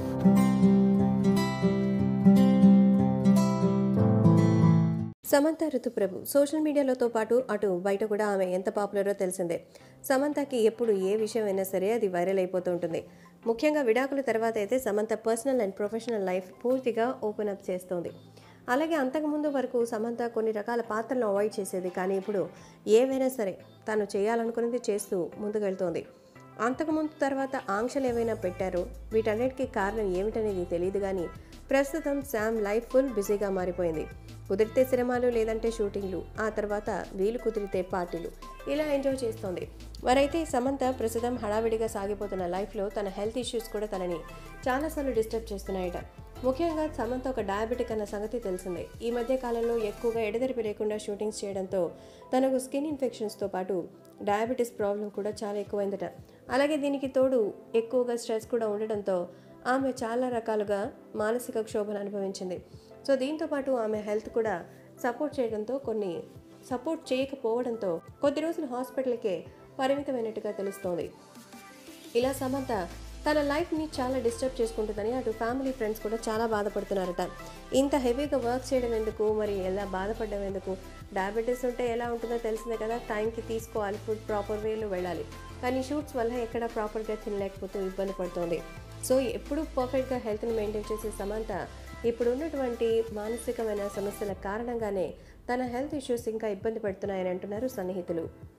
Samantha ఋతుప్రభు social మీడియాలతో పాటు అటు బయట కూడా ఆమె ఎంత పాపులరో తెలిసిందే సమంతకి ఎప్పుడు ఏ విషయం అయినా సరే అది వైరల్ అయిపోతూ ఉంటుంది ముఖ్యంగా విడాకుల తర్వాత అయితే Samantha personal and professional life పూర్తిగా ఓపెన్ అప్ చేస్తోంది అలాగే అంతకుముందు వరకు సమంత కొన్ని రకాల పాత్రలను అవాయిడ్ చేసేది కానీ ఇప్పుడు ఏవైనా సరే తను చేయాలనుకున్నది చేస్తూ ముందుకెళ్తోంది అంతకుముందు తర్వాత ఆంక్షలు ఏవైనా పెట్టారో వీటన్నిటికీ కారణం ఏమిటనేది తెలియదు కానీ ప్రస్తుతం శామ్ లైఫ్ ఫుల్ బిజీగా మారిపోయింది కుదిరితే సినిమాలు లేదంటే షూటింగ్లు ఆ తర్వాత వీలు కుదిరితే పార్టీలు ఇలా ఎంజాయ్ చేస్తోంది మరైతే సమంత ప్రస్తుతం హడావిడిగా సాగిపోతున్న లైఫ్లో తన హెల్త్ ఇష్యూస్ కూడా తనని చాలాసార్లు డిస్టర్బ్ చేస్తున్నాయట ముఖ్యంగా సమంత ఒక డయాబెటిక్ అన్న సంగతి తెలిసిందే ఈ మధ్య కాలంలో ఎక్కువగా ఎడతెరిపి లేకుండా షూటింగ్స్ చేయడంతో తనకు స్కిన్ ఇన్ఫెక్షన్స్తో పాటు డయాబెటీస్ ప్రాబ్లం కూడా చాలా ఎక్కువైందట అలాగే దీనికి తోడు ఎక్కువగా స్ట్రెస్ కూడా ఉండడంతో ఆమె చాలా రకాలుగా మానసిక క్షోభను అనుభవించింది సో దీంతో పాటు ఆమె హెల్త్ కూడా సపోర్ట్ చేయడంతో కొన్ని సపోర్ట్ చేయకపోవడంతో కొద్ది రోజులు హాస్పిటల్కే పరిమితమైనట్టుగా తెలుస్తోంది ఇలా సమంత తన లైఫ్ని చాలా డిస్టర్బ్ చేసుకుంటుందని అటు ఫ్యామిలీ ఫ్రెండ్స్ కూడా చాలా బాధపడుతున్నారట ఇంత హెవీగా వర్క్ చేయడం ఎందుకు మరి ఎలా బాధపడడం ఎందుకు డయాబెటీస్ ఉంటే ఎలా ఉంటుందో తెలిసిందే కదా టైంకి తీసుకోవాలి ఫుడ్ ప్రాపర్ వేలో వెళ్ళాలి కానీ షూట్స్ వల్ల ఎక్కడ ప్రాపర్గా తినలేకపోతూ ఇబ్బంది పడుతోంది సో ఎప్పుడు పర్ఫెక్ట్గా హెల్త్ని మెయింటైన్ చేసే సమంత ఇప్పుడు ఉన్నటువంటి మానసికమైన సమస్యల కారణంగానే తన హెల్త్ ఇష్యూస్ ఇంకా ఇబ్బంది పడుతున్నాయని అంటున్నారు సన్నిహితులు